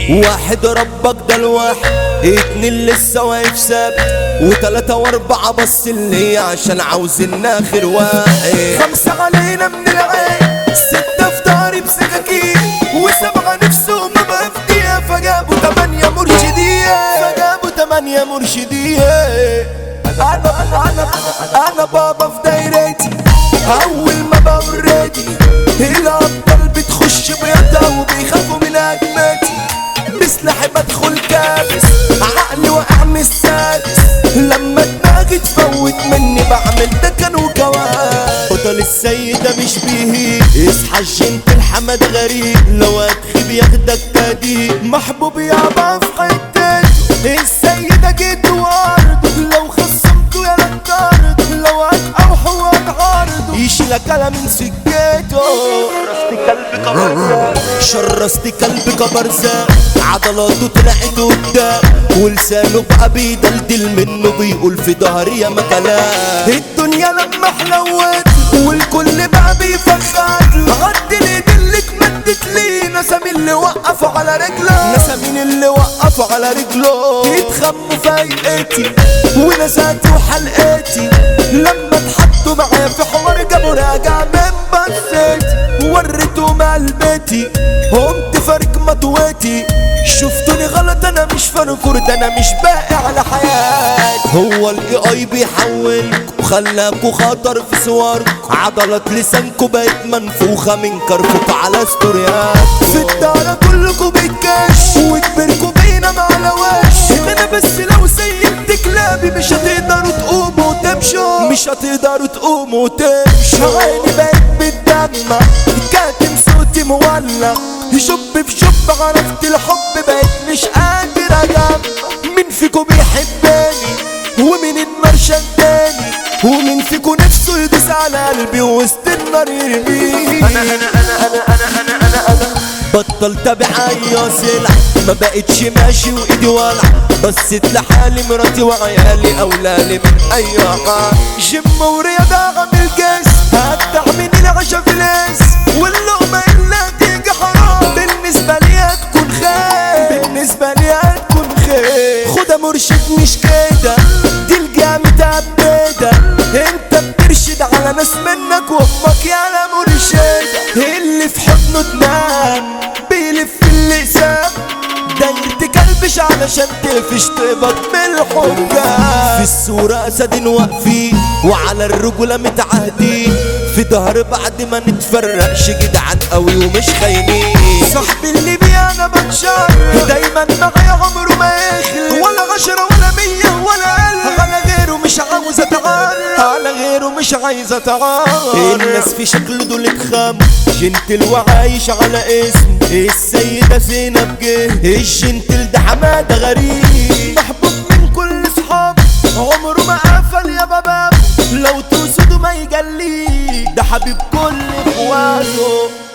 واحد ربك ده الواحد اتنين لسه واقف ثابت وتلاتة واربعة بس اللي هي عشان عاوزين اخر واحد خمسة علينا من العين ستة في داري بسكاكين وسبعة نفسهم مفتية فجابوا تمانية مرشدية فجابوا تمانية مرشدية أنا أنا أنا بابا في دايرتي أول ما بوريدي الأبطال بتخش بيضة وبيخافوا من هجمتي بسلاحي بدخل كابس عقلي وقع من السادس لما دماغي تفوت مني بعمل دكن وكوارث بطل السيدة مش بيهي اصحى الجنت الحمد غريب لو هتخيب ياخدك تهديد محبوب يابا في حتته السيدة جيت وارده لو خصمته يا للطرد لو هتقوحوا وهتعارضوا يشيلك على من سكته شرست كلبك برزة عضلاته طلعت قدام ولسانه بقى بيدلدل منه بيقول في ظهري يا مكلام الدنيا لما حلوت والكل بقى بيفخر غد الايد اللي اتمدت لي نسامين اللي وقفوا على رجله نسامين اللي وقفوا على رجله يتخموا فايقتي ونساتوا حلقتي لما اتحطوا معايا في حوار جابوا راجع من بصيتي وريتهم قلبتي قمت فارق مطوتي شفتوني غلط انا مش فانكور ده انا مش باقي على حياتي هو الاي اي بيحولك وخلاكوا خطر في صورك عضلات لسانكوا بقت منفوخة من كرفك على ستوريات في الدارة كلكوا بتكش وكبركوا بينا مع لواش انا بس لو سيبت كلابي مش هتقدروا تقوموا وتمشوا مش هتقدروا تقوموا وتمشوا عيني بقت بتدمع كاتم صوتي مولع شب في شب عرفت الحب بقيت مش قادر اجمع مين فيكوا بيحبني ومين النار شداني ومين فيكوا نفسه يدوس على قلبي وسط النار يرميني انا انا انا انا انا انا انا انا بطلت ابيع اي سلع ما بقتش ماشي وايدي ولع بصيت لحالي مراتي وعيالي اولالي من اي حال جيم ورياضة عامل جيش هدع من العشا في ليس واللقمة اللي هتيجي حرام بالنسبة لي هتكون خير بالنسبة لي هتكون خير خدها مرشد مش كده دي الجامد عبيدة انت بترشد على ناس منك وامك يا مرشدة اللي في حضنه تنام بيلف اللسان دايرة كلبش علشان تقفش تقبض من الحجة في الصورة اسد واقفين وعلى الرجولة متعهدين في ظهر بعد ما نتفرقش جدعان قوي ومش خاينين صاحبي اللي بيه انا بتشرف دايما معايا عمره ما يخلف ولا عشرة ولا مية ولا ألف على غيره مش عاوز اتعرف على غيره مش عايز اتعرف الناس في شكله دول اتخام جنتل وعايش على اسم السيدة زينب جه الجنتل ده حمادة غريب محبوب من كل صحاب عمره ما قفل يا بابا لو تقصده ما يجليه ده حبيب كل اخواته